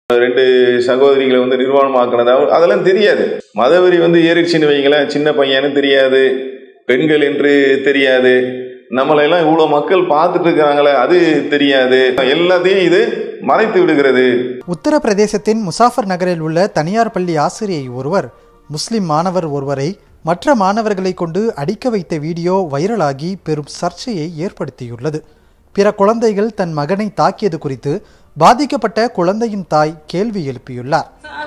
ரெண்டு சகோதரிகளை வந்து நிர்வாணமாக்கினதா அதெல்லாம் தெரியாது மதவெறி வந்து ஏறிடுச்சுன்னு வைங்களேன் சின்ன பையனு தெரியாது பெண்கள் என்று தெரியாது நம்மளையெல்லாம் இவ்வளோ மக்கள் பார்த்துட்டு இருக்கிறாங்களே அது தெரியாது எல்லாத்தையும் இது மறைத்து விடுகிறது உத்தரப்பிரதேசத்தின் முசாஃபர் நகரில் உள்ள தனியார் பள்ளி ஆசிரியை ஒருவர் முஸ்லிம் மாணவர் ஒருவரை மற்ற மாணவர்களை கொண்டு அடிக்க வைத்த வீடியோ வைரலாகி பெரும் சர்ச்சையை ஏற்படுத்தியுள்ளது பிற குழந்தைகள் தன் மகனை தாக்கியது குறித்து பாதிக்கப்பட்ட குழந்தையின் தாய் கேள்வி எழுப்பியுள்ளார்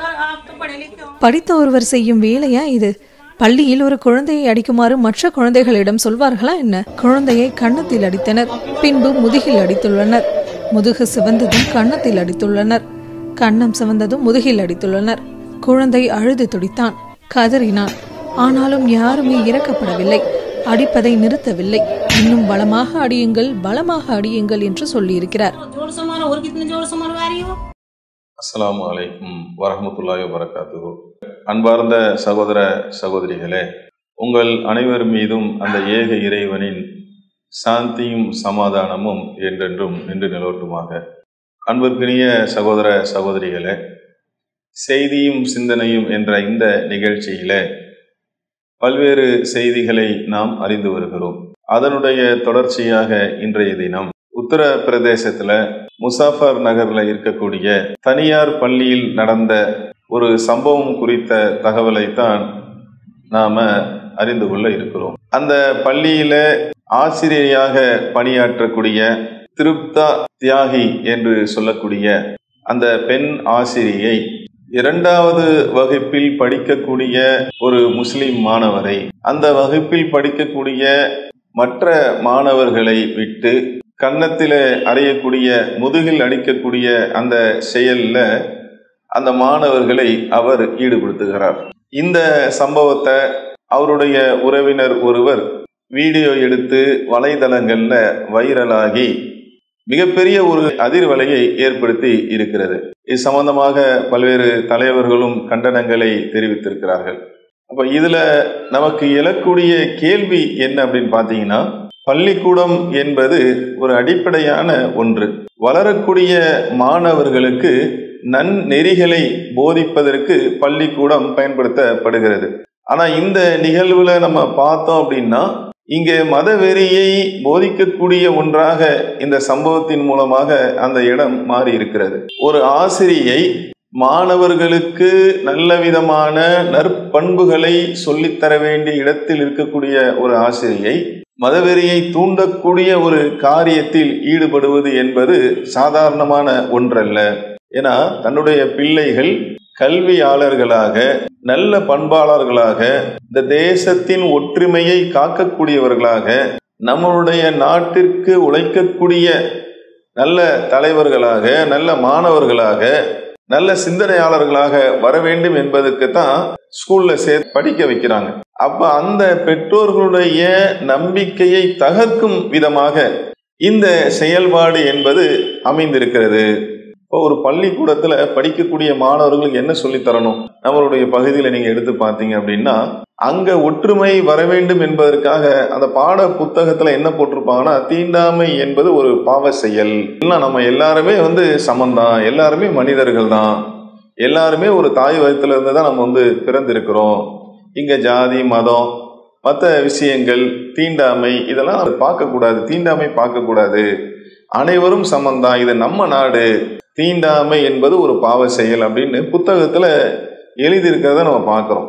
படித்த ஒருவர் செய்யும் வேலையா இது பள்ளியில் ஒரு குழந்தையை அடிக்குமாறு மற்ற குழந்தைகளிடம் சொல்வார்களா என்ன குழந்தையை கன்னத்தில் அடித்தனர் பின்பு முதுகில் அடித்துள்ளனர் முதுகு சிவந்ததும் கன்னத்தில் அடித்துள்ளனர் கன்னம் சிவந்ததும் முதுகில் அடித்துள்ளனர் குழந்தை அழுது துடித்தான் கதறினான் ஆனாலும் யாருமே இறக்கப்படவில்லை அடிப்பதை நிறுத்தவில்லை இன்னும் பலமாக அடியுங்கள் பலமாக அடியுங்கள் என்று சொல்லியிருக்கிறார் जोर से मारो और कितने जोर से मरवा रही हो அஸ்ஸலாமு அலைக்கும் வரஹ்மத்துல்லாஹி வரகாத்துஹு அன்பார்ந்த சகோதர சகோதரிகளே உங்கள் அனைவர் மீதும் அந்த ஏக இறைவனின் சாந்தியும் சமாதானமும் என்றென்றும் நின்று நிலவட்டுமாக அன்பிற்கினிய சகோதர சகோதரிகளே செய்தியும் சிந்தனையும் என்ற இந்த நிகழ்ச்சியில பல்வேறு செய்திகளை நாம் அறிந்து வருகிறோம் அதனுடைய தொடர்ச்சியாக இன்றைய தினம் உத்தரப்பிரதேசத்துல முசாஃபர் நகர்ல இருக்கக்கூடிய தனியார் பள்ளியில் நடந்த ஒரு சம்பவம் குறித்த தகவலைத்தான் நாம அறிந்து கொள்ள இருக்கிறோம் அந்த பள்ளியில ஆசிரியையாக பணியாற்றக்கூடிய திருப்தா தியாகி என்று சொல்லக்கூடிய அந்த பெண் ஆசிரியை இரண்டாவது வகுப்பில் படிக்கக்கூடிய ஒரு முஸ்லிம் மாணவரை அந்த வகுப்பில் படிக்கக்கூடிய மற்ற மாணவர்களை விட்டு கன்னத்தில் அறையக்கூடிய முதுகில் அடிக்கக்கூடிய அந்த செயல்ல அந்த மாணவர்களை அவர் ஈடுபடுத்துகிறார் இந்த சம்பவத்தை அவருடைய உறவினர் ஒருவர் வீடியோ எடுத்து வலைதளங்கள்ல வைரலாகி மிகப்பெரிய ஒரு அதிர்வலையை ஏற்படுத்தி இருக்கிறது இது சம்பந்தமாக பல்வேறு தலைவர்களும் கண்டனங்களை தெரிவித்திருக்கிறார்கள் அப்ப இதுல நமக்கு எழக்கூடிய கேள்வி என்ன அப்படின்னு பாத்தீங்கன்னா பள்ளிக்கூடம் என்பது ஒரு அடிப்படையான ஒன்று வளரக்கூடிய மாணவர்களுக்கு நன்னெறிகளை போதிப்பதற்கு பள்ளிக்கூடம் பயன்படுத்தப்படுகிறது ஆனா இந்த நிகழ்வுல நம்ம பார்த்தோம் அப்படின்னா இங்கே மதவெறியை போதிக்கக்கூடிய ஒன்றாக இந்த சம்பவத்தின் மூலமாக அந்த இடம் மாறி இருக்கிறது ஒரு ஆசிரியை மாணவர்களுக்கு நல்ல விதமான நற்பண்புகளை சொல்லித்தர வேண்டிய இடத்தில் இருக்கக்கூடிய ஒரு ஆசிரியை மதவெறியை தூண்டக்கூடிய ஒரு காரியத்தில் ஈடுபடுவது என்பது சாதாரணமான ஒன்றல்ல ஏன்னா தன்னுடைய பிள்ளைகள் கல்வியாளர்களாக நல்ல பண்பாளர்களாக இந்த தேசத்தின் ஒற்றுமையை காக்கக்கூடியவர்களாக நம்மளுடைய நாட்டிற்கு உழைக்கக்கூடிய நல்ல தலைவர்களாக நல்ல மாணவர்களாக நல்ல சிந்தனையாளர்களாக வர வேண்டும் என்பதற்கு தான் ஸ்கூல்ல சே படிக்க வைக்கிறாங்க அப்ப அந்த பெற்றோர்களுடைய நம்பிக்கையை தகர்க்கும் விதமாக இந்த செயல்பாடு என்பது அமைந்திருக்கிறது இப்போ ஒரு பள்ளிக்கூடத்துல படிக்கக்கூடிய மாணவர்களுக்கு என்ன சொல்லித் தரணும் நம்மளுடைய பகுதியில நீங்க எடுத்து பார்த்தீங்க அப்படின்னா அங்க ஒற்றுமை வர வேண்டும் என்பதற்காக அந்த பாட புத்தகத்துல என்ன போட்டிருப்பாங்கன்னா தீண்டாமை என்பது ஒரு பாவ செயல் இல்லை நம்ம எல்லாருமே வந்து சமந்தான் எல்லாருமே மனிதர்கள் தான் எல்லாருமே ஒரு தாய் வயத்துல இருந்து தான் நம்ம வந்து பிறந்திருக்கிறோம் இங்க ஜாதி மதம் மற்ற விஷயங்கள் தீண்டாமை இதெல்லாம் நம்ம பார்க்கக்கூடாது தீண்டாமை பார்க்கக்கூடாது அனைவரும் சமந்தான் இது நம்ம நாடு தீண்டாமை என்பது ஒரு பாவ செயல் அப்படின்னு புத்தகத்துல எழுதியிருக்கிறத நம்ம பார்க்கிறோம்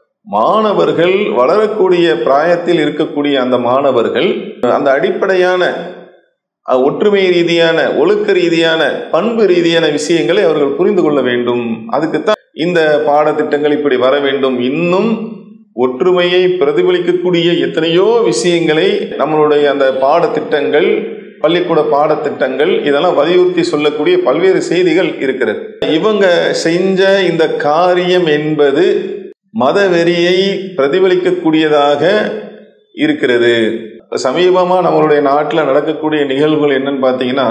மாணவர்கள் வளரக்கூடிய பிராயத்தில் இருக்கக்கூடிய அந்த மாணவர்கள் அந்த அடிப்படையான அஹ், ஒற்றுமை ரீதியான ஒழுக்க ரீதியான பண்பு ரீதியான விஷயங்களை அவர்கள் புரிந்து கொள்ள வேண்டும் அதுக்குத்தான் இந்த பாடத்திட்டங்கள் இப்படி வர வேண்டும் இன்னும் ஒற்றுமையை பிரதிபலிக்கக்கூடிய எத்தனையோ விஷயங்களை நம்மளுடைய அந்த பாடத்திட்டங்கள் பள்ளிக்கூட பாடத்திட்டங்கள் இதெல்லாம் வலியுறுத்தி சொல்லக்கூடிய பல்வேறு செய்திகள் இருக்கிறது இவங்க செஞ்ச இந்த காரியம் என்பது மதவெறியை பிரதிபலிக்கக்கூடியதாக இருக்கிறது சமீபமா நம்மளுடைய நாட்டில் நடக்கக்கூடிய நிகழ்வுகள் என்னன்னு பார்த்தீங்கன்னா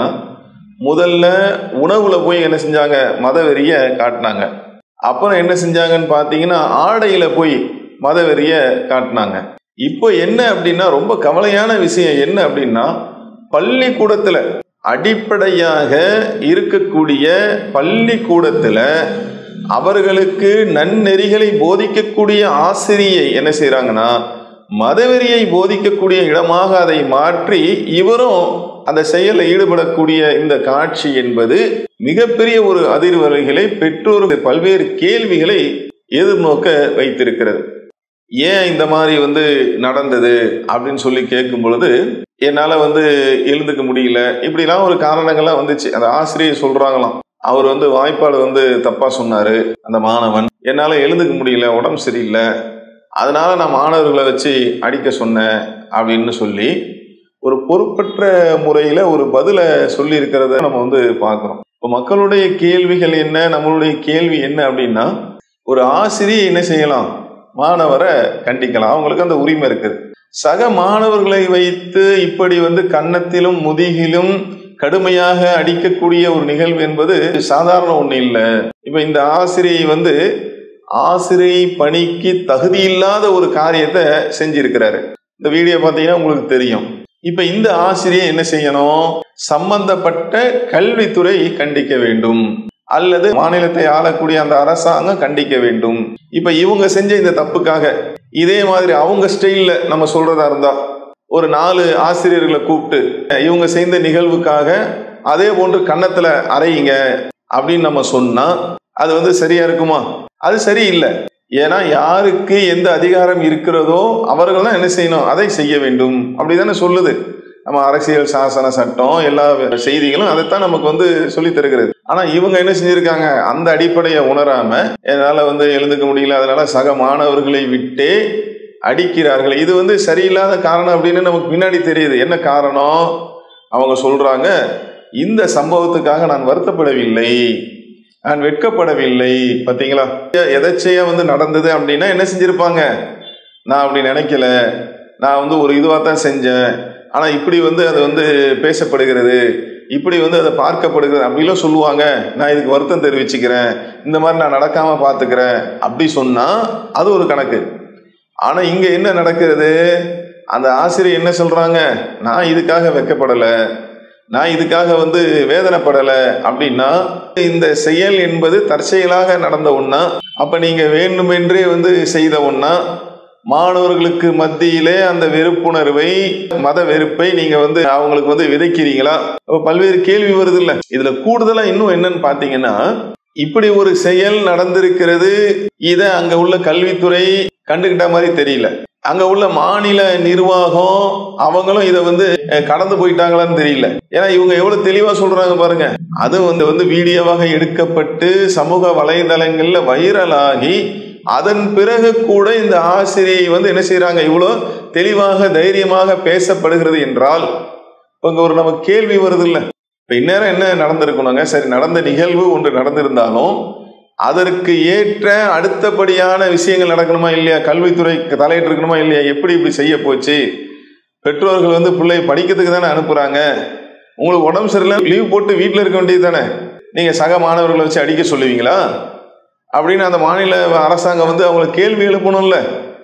முதல்ல உணவுல போய் என்ன செஞ்சாங்க மதவெறிய காட்டினாங்க அப்புறம் என்ன செஞ்சாங்கன்னு பார்த்தீங்கன்னா ஆடையில போய் மதவெறிய காட்டினாங்க இப்போ என்ன அப்படின்னா ரொம்ப கவலையான விஷயம் என்ன அப்படின்னா பள்ளிக்கூடத்துல அடிப்படையாக இருக்கக்கூடிய பள்ளிக்கூடத்துல அவர்களுக்கு நன்னெறிகளை போதிக்கக்கூடிய ஆசிரியை என்ன செய்றாங்கன்னா மதவெறியை போதிக்கக்கூடிய இடமாக அதை மாற்றி இவரும் அந்த செயலில் ஈடுபடக்கூடிய இந்த காட்சி என்பது மிகப்பெரிய ஒரு அதிர்வலைகளை பெற்றோர்கள் பல்வேறு கேள்விகளை எதிர்நோக்க வைத்திருக்கிறது ஏன் இந்த மாதிரி வந்து நடந்தது அப்படின்னு சொல்லி கேட்கும் பொழுது என்னால் வந்து எழுந்துக்க முடியல இப்படிலாம் ஒரு காரணங்கள்லாம் வந்துச்சு அந்த ஆசிரியர் சொல்றாங்களாம் அவர் வந்து வாய்ப்பாடு வந்து தப்பா சொன்னாரு அந்த மாணவன் என்னால் எழுந்துக்க முடியல உடம்பு சரியில்லை அதனால நான் மாணவர்களை வச்சு அடிக்க சொன்னேன் அப்படின்னு சொல்லி ஒரு பொறுப்பற்ற முறையில் ஒரு பதிலை சொல்லி இருக்கிறத நம்ம வந்து பார்க்குறோம் இப்போ மக்களுடைய கேள்விகள் என்ன நம்மளுடைய கேள்வி என்ன அப்படின்னா ஒரு ஆசிரியர் என்ன செய்யலாம் மாணவரை கண்டிக்கலாம் அவங்களுக்கு அந்த உரிமை இருக்குது சக மாணவர்களை வைத்து இப்படி வந்து கன்னத்திலும் முதுகிலும் கடுமையாக அடிக்கக்கூடிய ஒரு நிகழ்வு என்பது சாதாரண ஒண்ணு இல்லை இப்ப இந்த ஆசிரியை வந்து ஆசிரியை பணிக்கு தகுதி இல்லாத ஒரு காரியத்தை செஞ்சிருக்கிறாரு இந்த வீடியோ பார்த்தீங்கன்னா உங்களுக்கு தெரியும் இப்ப இந்த ஆசிரியர் என்ன செய்யணும் சம்பந்தப்பட்ட கல்வித்துறை கண்டிக்க வேண்டும் அல்லது மாநிலத்தை ஆளக்கூடிய அந்த அரசாங்கம் கண்டிக்க வேண்டும் இப்ப இவங்க செஞ்ச இந்த தப்புக்காக இதே மாதிரி அவங்க ஸ்டைல்ல நம்ம சொல்றதா இருந்தா ஒரு நாலு ஆசிரியர்களை கூப்பிட்டு இவங்க செய்த நிகழ்வுக்காக அதே போன்று கன்னத்துல அறையுங்க அப்படின்னு நம்ம சொன்னா அது வந்து சரியா இருக்குமா அது சரியில்லை ஏன்னா யாருக்கு எந்த அதிகாரம் இருக்கிறதோ அவர்கள் தான் என்ன செய்யணும் அதை செய்ய வேண்டும் அப்படிதானே சொல்லுது நம்ம அரசியல் சாசன சட்டம் எல்லா செய்திகளும் அதைத்தான் நமக்கு வந்து சொல்லி தருகிறது ஆனா இவங்க என்ன செஞ்சிருக்காங்க அந்த அடிப்படையை உணராம என்னால வந்து எழுந்துக்க முடியல அதனால சக மாணவர்களை விட்டே அடிக்கிறார்கள் இது வந்து சரியில்லாத காரணம் அப்படின்னு நமக்கு பின்னாடி தெரியுது என்ன காரணம் அவங்க சொல்றாங்க இந்த சம்பவத்துக்காக நான் வருத்தப்படவில்லை நான் வெட்கப்படவில்லை பார்த்தீங்களா எதச்சையா வந்து நடந்தது அப்படின்னா என்ன செஞ்சிருப்பாங்க நான் அப்படி நினைக்கல நான் வந்து ஒரு இதுவாக தான் செஞ்சேன் ஆனால் இப்படி வந்து அது வந்து பேசப்படுகிறது இப்படி வந்து அதை பார்க்கப்படுகிறது அப்படிலாம் சொல்லுவாங்க நான் இதுக்கு வருத்தம் தெரிவிச்சுக்கிறேன் இந்த மாதிரி நான் நடக்காம பார்த்துக்கிறேன் அப்படி சொன்னா அது ஒரு கணக்கு ஆனா இங்க என்ன நடக்கிறது அந்த ஆசிரியர் என்ன சொல்றாங்க நான் இதுக்காக வெக்கப்படலை நான் இதுக்காக வந்து வேதனைப்படலை அப்படின்னா இந்த செயல் என்பது தற்செயலாக நடந்த ஒண்ணா அப்ப நீங்க வேண்டுமென்றே வந்து செய்த ஒண்ணா மாணவர்களுக்கு மத்தியிலே அந்த வெறுப்புணர்வை மத வெறுப்பை நீங்க வந்து அவங்களுக்கு வந்து விதைக்கிறீங்களா அப்ப பல்வேறு கேள்வி வருது இல்ல இதுல கூடுதலா இன்னும் என்னன்னு பாத்தீங்கன்னா இப்படி ஒரு செயல் நடந்திருக்கிறது இத அங்க உள்ள கல்வித்துறை கண்டுகிட்ட மாதிரி தெரியல அங்க உள்ள மாநில நிர்வாகம் அவங்களும் இதை வந்து அஹ், கடந்து போயிட்டாங்களான்னு தெரியல ஏன்னா இவங்க எவ்வளவு தெளிவா சொல்றாங்க பாருங்க அது வந்து வந்து வீடியோவாக எடுக்கப்பட்டு சமூக வலைதளங்கள்ல வைரலாகி அதன் பிறகு கூட இந்த ஆசிரியை வந்து என்ன செய்றாங்க இவ்வளோ தெளிவாக தைரியமாக பேசப்படுகிறது என்றால் இப்ப இங்க ஒரு நமக்கு கேள்வி வருது இல்ல இப்ப இந்நேரம் என்ன நடந்திருக்கணுங்க சரி நடந்த நிகழ்வு ஒன்று நடந்திருந்தாலும் அதற்கு ஏற்ற அடுத்தபடியான விஷயங்கள் நடக்கணுமா இல்லையா கல்வித்துறை தலையிட்டு இருக்கணுமா இல்லையா எப்படி இப்படி செய்ய போச்சு பெற்றோர்கள் வந்து பிள்ளை படிக்கிறதுக்கு தானே அனுப்புறாங்க உங்களுக்கு உடம்பு சரியில்லை லீவ் போட்டு வீட்டில் இருக்க வேண்டியது தானே நீங்க சக மாணவர்களை வச்சு அடிக்க சொல்லுவீங்களா அப்படின்னு அந்த மாநில அரசாங்கம் வந்து அவங்களை கேள்வி எழுப்பணும்ல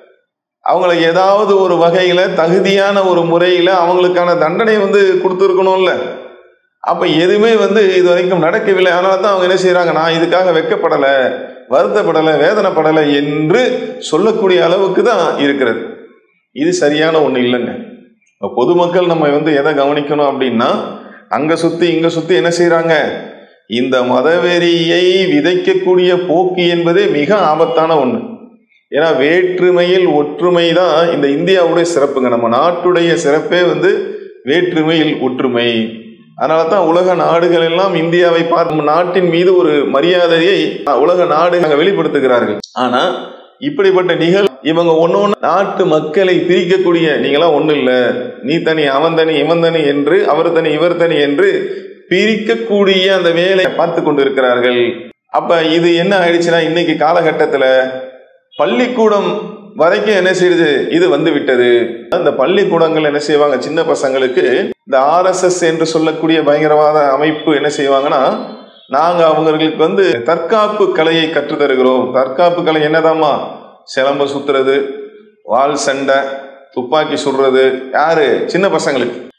அவங்கள ஏதாவது ஒரு வகையில தகுதியான ஒரு முறையில அவங்களுக்கான தண்டனை வந்து கொடுத்துருக்கணும்ல அப்ப எதுவுமே வந்து இது வரைக்கும் நடக்கவில்லை அதனால தான் அவங்க என்ன செய்றாங்க நான் இதுக்காக வெட்கப்படலை வருத்தப்படலை வேதனைப்படலை என்று சொல்லக்கூடிய அளவுக்கு தான் இருக்கிறது இது சரியான ஒண்ணு இல்லைங்க இப்ப பொதுமக்கள் நம்ம வந்து எதை கவனிக்கணும் அப்படின்னா அங்க சுத்தி இங்க சுத்தி என்ன செய்றாங்க இந்த மதவெறியை விதைக்கக்கூடிய போக்கு என்பதே மிக ஆபத்தான ஒண்ணு ஏன்னா வேற்றுமையில் ஒற்றுமை தான் இந்த இந்தியாவுடைய சிறப்புங்க நம்ம நாட்டுடைய சிறப்பே வந்து வேற்றுமையில் ஒற்றுமை அதனால தான் உலக நாடுகள் எல்லாம் இந்தியாவை பார்க்கும் நாட்டின் மீது ஒரு மரியாதையை உலக நாடு வெளிப்படுத்துகிறார்கள் ஆனா இப்படிப்பட்ட நிகழ் இவங்க ஒண்ணு ஒண்ணு நாட்டு மக்களை பிரிக்கக்கூடிய நீங்களாம் ஒண்ணு இல்ல நீ தனி அவன் தனி இவன் தனி என்று அவர் தனி இவர் தனி என்று பிரிக்கக்கூடிய அந்த வேலையை பார்த்து கொண்டு இருக்கிறார்கள் அப்ப இது என்ன ஆயிடுச்சுன்னா இன்னைக்கு காலகட்டத்துல பள்ளிக்கூடம் வரைக்கும் என்ன செய்யுது இது வந்து விட்டது அந்த பள்ளிக்கூடங்கள் என்ன செய்வாங்க சின்ன பசங்களுக்கு இந்த ஆர்எஸ்எஸ் என்று சொல்லக்கூடிய பயங்கரவாத அமைப்பு என்ன செய்வாங்கன்னா நாங்க அவங்களுக்கு வந்து தற்காப்பு கலையை கற்றுத் தருகிறோம் தற்காப்பு கலை என்னதாம்மா சிலம்ப சுத்துறது வால் சண்டை துப்பாக்கி சுடுறது யாரு சின்ன பசங்களுக்கு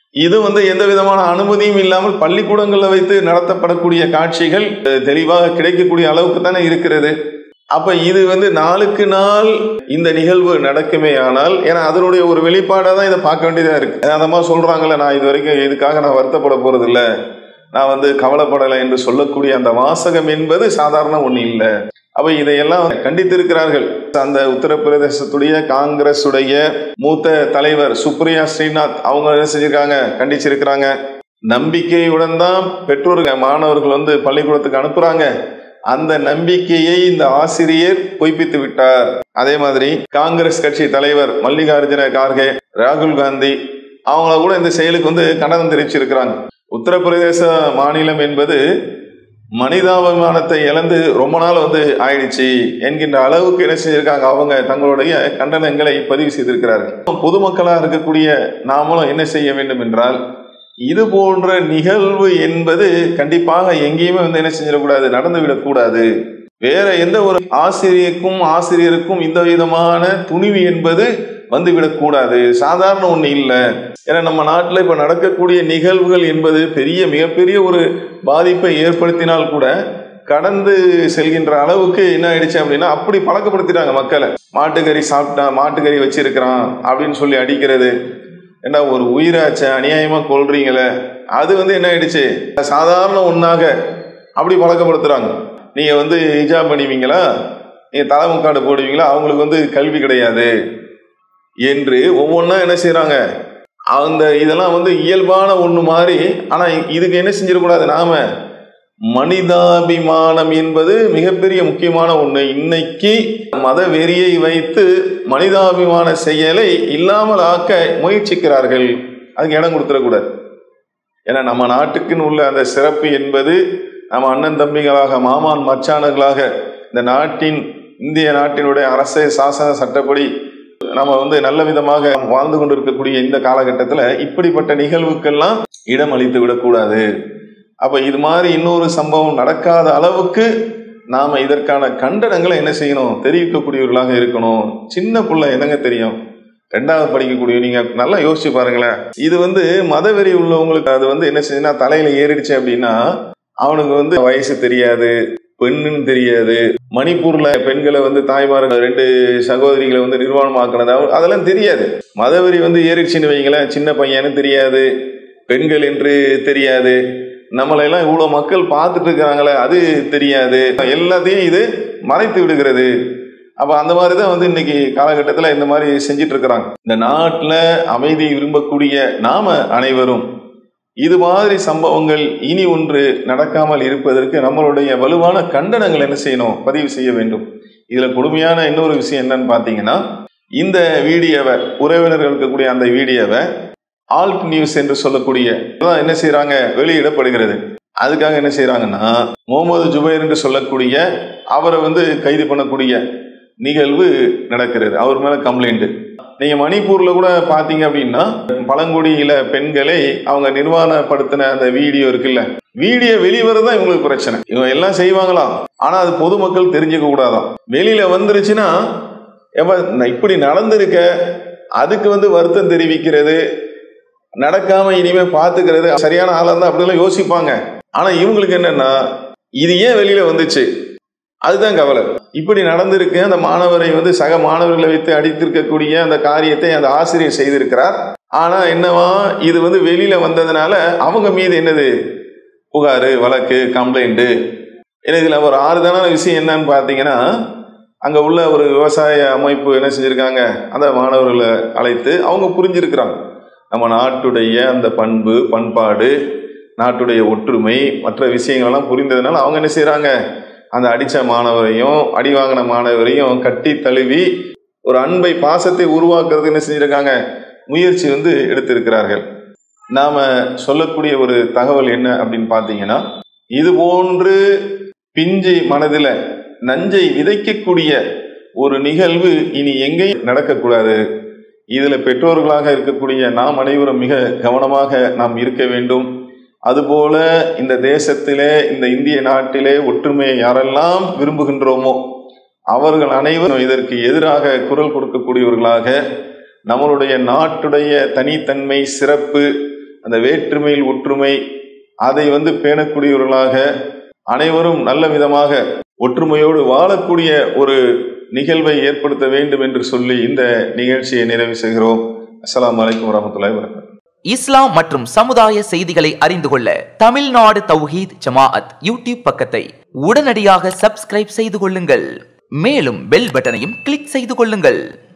இது வந்து எந்த விதமான அனுமதியும் இல்லாமல் பள்ளிக்கூடங்களில் வைத்து நடத்தப்படக்கூடிய காட்சிகள் அஹ், தெளிவாக கிடைக்கக்கூடிய அளவுக்கு தானே இருக்கிறது அப்ப இது வந்து நாளுக்கு நாள் இந்த நிகழ்வு நடக்குமே ஆனால் ஏன்னா அதனுடைய ஒரு வெளிப்பாடாக தான் இதை பார்க்க வேண்டியதா இருக்கு அந்த மாதிரி சொல்றாங்கல்ல நான் இது வரைக்கும் இதுக்காக நான் வருத்தப்பட போறது இல்ல நான் வந்து கவலைப்படலை என்று சொல்லக்கூடிய அந்த வாசகம் என்பது சாதாரண ஒண்ணு இல்லை அப்ப இதையெல்லாம் கண்டித்திருக்கிறார்கள் அந்த உத்தரப்பிரதேசத்துடைய காங்கிரசுடைய மூத்த தலைவர் சுப்ரியா ஸ்ரீநாத் அவங்க என்ன செஞ்சிருக்காங்க கண்டிச்சிருக்கிறாங்க நம்பிக்கையுடன் தான் பெற்றோர்கள் மாணவர்கள் வந்து பள்ளிக்கூடத்துக்கு அனுப்புறாங்க அந்த நம்பிக்கையை இந்த ஆசிரியர் பொய்ப்பித்து விட்டார் அதே மாதிரி காங்கிரஸ் கட்சி தலைவர் மல்லிகார்ஜுன கார்கே ராகுல் காந்தி அவங்கள கூட இந்த செயலுக்கு வந்து கண்டனம் தெரிவிச்சிருக்கிறாங்க உத்தரப்பிரதேச மாநிலம் என்பது மனிதாபிமானத்தை இழந்து ரொம்ப நாள் வந்து ஆயிடுச்சு என்கின்ற அளவுக்கு என்ன செஞ்சிருக்காங்க அவங்க தங்களுடைய கண்டனங்களை பதிவு செய்திருக்கிறார்கள் பொதுமக்களா இருக்கக்கூடிய நாமளும் என்ன செய்ய வேண்டும் என்றால் இது போன்ற நிகழ்வு என்பது கண்டிப்பாக எங்கேயுமே வந்து என்ன செஞ்சிடக்கூடாது நடந்துவிடக்கூடாது வேற எந்த ஒரு ஆசிரியருக்கும் ஆசிரியருக்கும் இந்த விதமான துணிவு என்பது வந்துவிடக்கூடாது சாதாரண ஒண்ணு இல்லை ஏன்னா நம்ம நாட்டில் இப்ப நடக்கக்கூடிய நிகழ்வுகள் என்பது பெரிய மிகப்பெரிய ஒரு பாதிப்பை ஏற்படுத்தினால் கூட கடந்து செல்கின்ற அளவுக்கு என்ன ஆயிடுச்சு அப்படின்னா அப்படி பழக்கப்படுத்திட்டாங்க மக்களை மாட்டுக்கறி சாப்பிட்டா மாட்டுக்கறி வச்சிருக்கிறான் அப்படின்னு சொல்லி அடிக்கிறது ஏண்டா ஒரு உயிராச்ச அநியாயமா கொள்றீங்களே அது வந்து என்ன ஆயிடுச்சு சாதாரண ஒண்ணாக அப்படி பழக்கப்படுத்துறாங்க நீங்க வந்து ஹிஜாப் பண்ணுவீங்களா நீங்க தலைமுக்காடு போடுவீங்களா அவங்களுக்கு வந்து கல்வி கிடையாது என்று ஒவ்வொன்றா என்ன செய்றாங்க அந்த இதெல்லாம் வந்து இயல்பான ஒண்ணு மாதிரி ஆனா இதுக்கு என்ன செஞ்சிடக்கூடாது நாம மனிதாபிமானம் என்பது மிகப்பெரிய முக்கியமான ஒண்ணு இன்னைக்கு மத வெறியை வைத்து மனிதாபிமான செயலை இல்லாமல் ஆக்க முயற்சிக்கிறார்கள் அதுக்கு இடம் கொடுத்துடக்கூடாது ஏன்னா நம்ம நாட்டுக்குன்னு உள்ள அந்த சிறப்பு என்பது நம்ம அண்ணன் தம்பிகளாக மாமான் மச்சானர்களாக இந்த நாட்டின் இந்திய நாட்டினுடைய அரசு சாசன சட்டப்படி நம்ம வந்து நல்ல விதமாக வாழ்ந்து கொண்டிருக்கக்கூடிய இந்த காலகட்டத்தில் இப்படிப்பட்ட நிகழ்வுக்கெல்லாம் இடம் அளித்து விடக்கூடாது அப்ப இது மாதிரி இன்னொரு சம்பவம் நடக்காத அளவுக்கு நாம இதற்கான கண்டனங்களை என்ன செய்யணும் தெரிவிக்கக்கூடியவர்களாக இருக்கணும் சின்ன புள்ள என்னங்க தெரியும் ரெண்டாவது படிக்கக்கூடிய நீங்க நல்லா யோசிச்சு பாருங்களேன் இது வந்து மதவெறி உள்ளவங்களுக்கு அது வந்து என்ன செய்யுதுன்னா தலையில ஏறிடுச்சு அப்படின்னா அவனுக்கு வந்து வயசு தெரியாது பெண்ணுன்னு தெரியாது மணிப்பூர்ல பெண்களை வந்து தாய்மார்கள் ரெண்டு சகோதரிகளை வந்து நிர்வாணமாக்கினது அவ- அதெல்லாம் தெரியாது மதவெறி வந்து ஏறிடுச்சுன்னு வைங்களேன் சின்ன பையனு தெரியாது பெண்கள் என்று தெரியாது நம்மளையெல்லாம் இவ்வளோ மக்கள் பார்த்துட்டு இருக்கிறாங்களே அது தெரியாது எல்லாத்தையும் இது மறைத்து விடுகிறது அப்போ அந்த மாதிரி தான் வந்து இன்னைக்கு காலகட்டத்தில் இந்த மாதிரி செஞ்சிட்டு இருக்கிறாங்க இந்த நாட்டில் அமைதி விரும்பக்கூடிய நாம அனைவரும் இது மாதிரி சம்பவங்கள் இனி ஒன்று நடக்காமல் இருப்பதற்கு நம்மளுடைய வலுவான கண்டனங்கள் என்ன செய்யணும் பதிவு செய்ய வேண்டும் இதுல கொடுமையான இன்னொரு விஷயம் என்னன்னு பார்த்தீங்கன்னா இந்த வீடியோவை உறவினர்கள் இருக்கக்கூடிய அந்த வீடியோவை ஆல்ட் நியூஸ் என்று சொல்லக்கூடிய இதெல்லாம் என்ன செய்றாங்க வெளியிடப்படுகிறது அதுக்காக என்ன செய்றாங்கன்னா முகமது ஜுபைர் என்று சொல்லக்கூடிய அவரை வந்து கைது பண்ணக்கூடிய நிகழ்வு நடக்கிறது அவர் மேல கம்ப்ளைண்ட் நீங்க மணிப்பூர்ல கூட பாத்தீங்க அப்படின்னா பழங்குடியில பெண்களை அவங்க நிர்வாணப்படுத்தின அந்த வீடியோ இருக்குல்ல வீடியோ வெளிவரதான் இவங்களுக்கு பிரச்சனை இவங்க எல்லாம் செய்வாங்களாம் ஆனா அது பொதுமக்கள் தெரிஞ்சுக்க கூடாதாம் வெளியில வந்துருச்சுன்னா எப்ப நான் இப்படி நடந்திருக்க அதுக்கு வந்து வருத்தம் தெரிவிக்கிறது நடக்காம இனிமே பாத்துக்கிறது சரியான ஆளா இருந்தா அப்படிலாம் யோசிப்பாங்க ஆனா இவங்களுக்கு என்னன்னா இது ஏன் வெளியில வந்துச்சு அதுதான் கவலை இப்படி நடந்திருக்கு அந்த மாணவரை வந்து சக மாணவர்களை வைத்து அடித்திருக்கக்கூடிய அந்த காரியத்தை அந்த ஆசிரியர் செய்திருக்கிறார் ஆனா என்னவா இது வந்து வெளியில வந்ததுனால அவங்க மீது என்னது புகாரு வழக்கு கம்ப்ளைண்ட் ஏன்னா இதுல ஒரு ஆறுதலான விஷயம் என்னன்னு பார்த்தீங்கன்னா அங்க உள்ள ஒரு விவசாய அமைப்பு என்ன செஞ்சிருக்காங்க அந்த மாணவர்களை அழைத்து அவங்க புரிஞ்சிருக்கிறாங்க நம்ம நாட்டுடைய அந்த பண்பு பண்பாடு நாட்டுடைய ஒற்றுமை மற்ற விஷயங்கள்லாம் புரிந்ததுனால அவங்க என்ன செய்றாங்க அந்த அடிச்ச மாணவரையும் அடி வாங்கின மாணவரையும் கட்டி தழுவி ஒரு அன்பை பாசத்தை உருவாக்குறதுக்கு என்ன செஞ்சிருக்காங்க முயற்சி வந்து எடுத்திருக்கிறார்கள் நாம சொல்லக்கூடிய ஒரு தகவல் என்ன அப்படின்னு பார்த்தீங்கன்னா இது போன்று பிஞ்சு மனதில் நஞ்சை விதைக்கக்கூடிய ஒரு நிகழ்வு இனி எங்கேயும் நடக்கக்கூடாது இதுல பெற்றோர்களாக இருக்கக்கூடிய நாம் அனைவரும் மிக கவனமாக நாம் இருக்க வேண்டும் அதுபோல இந்த தேசத்திலே இந்த இந்திய நாட்டிலே ஒற்றுமையை யாரெல்லாம் விரும்புகின்றோமோ அவர்கள் அனைவரும் இதற்கு எதிராக குரல் கொடுக்கக்கூடியவர்களாக நம்மளுடைய நாட்டுடைய தனித்தன்மை சிறப்பு அந்த வேற்றுமையில் ஒற்றுமை அதை வந்து பேணக்கூடியவர்களாக அனைவரும் நல்ல விதமாக ஒற்றுமையோடு வாழக்கூடிய ஒரு நிகழ்வை ஏற்படுத்த வேண்டும் என்று சொல்லி இந்த நிகழ்ச்சியை நிறைவு செய்கிறோம் அஸ்ஸலாமு அலைக்கும் வரமத்துல்லாஹி வரகாத்துஹு இஸ்லாம் மற்றும் சமுதாய செய்திகளை அறிந்து கொள்ள தமிழ்நாடு தௌஹீத் ஜமாஅத் யூடியூப் பக்கத்தை உடனடியாக சப்ஸ்கிரைப் செய்து கொள்ளுங்கள் மேலும் பெல் பட்டனையும் கிளிக் செய்து கொள்ளுங்கள்